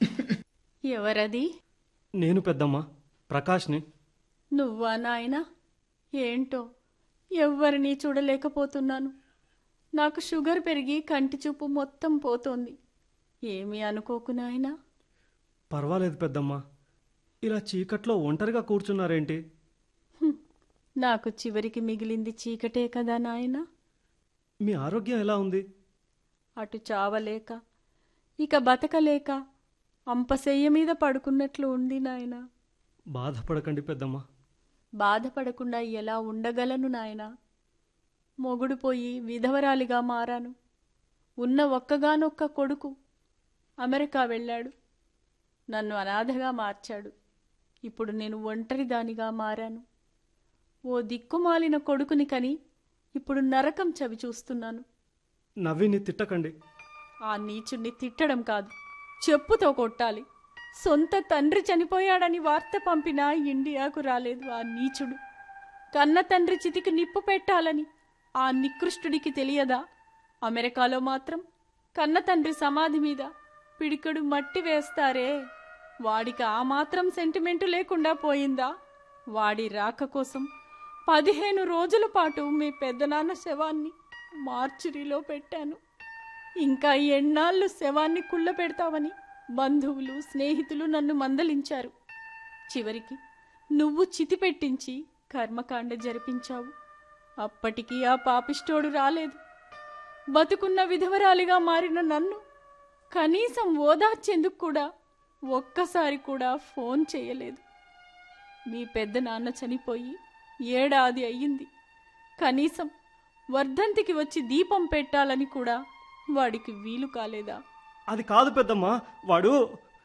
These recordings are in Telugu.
ఎవరది నేను పెద్దమ్మ ప్రకాష్ని నువ్వా నాయనా ఏంటో ఎవ్వరినీ చూడలేకపోతున్నాను నాకు షుగర్ పెరిగి కంటి చూపు మొత్తం పోతోంది ఏమీ అనుకోకు నాయనా పర్వాలేదు పెద్దమ్మ ఇలా చీకట్లో ఒంటరిగా కూర్చున్నారేంటి హ్మ్. నాకు చివరికి మిగిలింది చీకటే కదా నాయనా మీ ఆరోగ్యం ఎలా ఉంది అటు చావలేక ఇక బతకలేక అంపశయ్య మీద పడుకున్నట్లు ఉంది నాయనా బాధపడకండి పెద్దమ్మ బాధపడకుండా ఎలా ఉండగలను నాయనా మొగుడు పోయి విధవరాలిగా మారాను ఉన్న ఒక్కగానొక్క కొడుకు అమెరికా వెళ్ళాడు నన్ను అనాథగా మార్చాడు ఇప్పుడు నేను ఒంటరిదానిగా మారాను ఓ దిక్కుమాలిన కొడుకుని కని ఇప్పుడు నరకం చవి చూస్తున్నాను నవ్విని తిట్టకండి ఆ నీచుణ్ణి తిట్టడం కాదు చెప్పుతో కొట్టాలి సొంత తండ్రి చనిపోయాడని వార్త పంపినా ఇండియాకు రాలేదు ఆ నీచుడు కన్న తండ్రి చితికి నిప్పు పెట్టాలని ఆ నికృష్టుడికి తెలియదా అమెరికాలో మాత్రం కన్న తండ్రి సమాధి మీద పిడికడు మట్టి వేస్తారే వాడికి ఆ మాత్రం సెంటిమెంటు లేకుండా పోయిందా వాడి రాక కోసం పదిహేను రోజుల పాటు మీ పెద్దనాన్న శవాన్ని మార్చురీలో పెట్టాను ఇంకా ఎన్నాళ్ళు శవాన్ని కుళ్ళ పెడతావని బంధువులు స్నేహితులు నన్ను మందలించారు చివరికి నువ్వు చితి పెట్టించి కర్మకాండ జరిపించావు అప్పటికి ఆ పాపిష్టోడు రాలేదు బతుకున్న విధవరాలిగా మారిన నన్ను కనీసం ఓదార్చేందుకు కూడా ఒక్కసారి కూడా ఫోన్ చేయలేదు మీ పెద్ద నాన్న చనిపోయి ఏడాది అయ్యింది కనీసం వర్ధంతికి వచ్చి దీపం పెట్టాలని కూడా వాడికి వీలు కాలేదా అది కాదు పెద్దమ్మ వాడు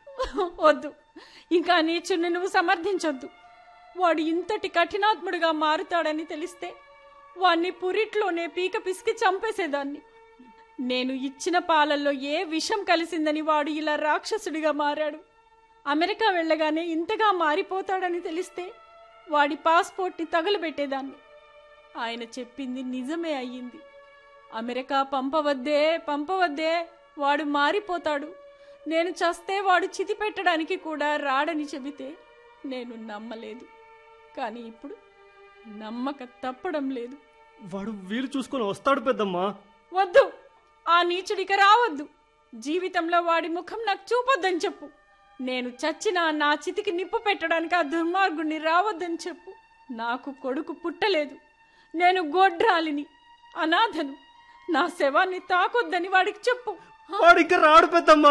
వద్దు ఇంకా నీచుని నువ్వు సమర్థించొద్దు వాడు ఇంతటి కఠినాత్ముడిగా మారుతాడని తెలిస్తే వాణ్ణి పురిట్లోనే పీక పిసికి చంపేసేదాన్ని నేను ఇచ్చిన పాలల్లో ఏ విషం కలిసిందని వాడు ఇలా రాక్షసుడిగా మారాడు అమెరికా వెళ్ళగానే ఇంతగా మారిపోతాడని తెలిస్తే వాడి పాస్పోర్ట్ని తగలబెట్టేదాన్ని ఆయన చెప్పింది నిజమే అయ్యింది అమెరికా పంపవద్దే పంపవద్దే వాడు మారిపోతాడు నేను చస్తే వాడు చితి పెట్టడానికి కూడా రాడని చెబితే నేను నమ్మలేదు కానీ ఇప్పుడు నమ్మక తప్పడం లేదు వాడు వీలు చూసుకొని వస్తాడు పెద్దమ్మ వద్దు ఆ నీచుడిక రావద్దు జీవితంలో వాడి ముఖం నాకు చూపొద్దని చెప్పు నేను చచ్చినా నా చితికి నిప్పు పెట్టడానికి ఆ దుర్మార్గుణ్ణి రావద్దని చెప్పు నాకు కొడుకు పుట్టలేదు నేను గొడ్రాలిని అనాథను నా శవాన్ని తాకొద్దని వాడికి చెప్పు వాడు ఇంకా రాడు పెద్దమ్మ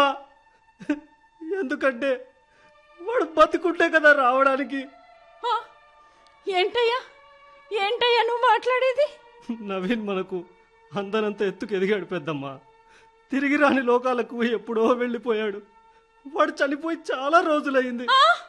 ఎందుకంటే వాడు బతుకుంటే కదా రావడానికి ఆ, ఏంటయ్యా ఏంటయ్యా నువ్వు మాట్లాడేది నవీన్ మనకు అందనంత ఎత్తుకు ఎదిగాడు పెద్దమ్మ తిరిగి రాని లోకాలకు ఎప్పుడో వెళ్ళిపోయాడు వాడు చనిపోయి చాలా రోజులైంది ఆ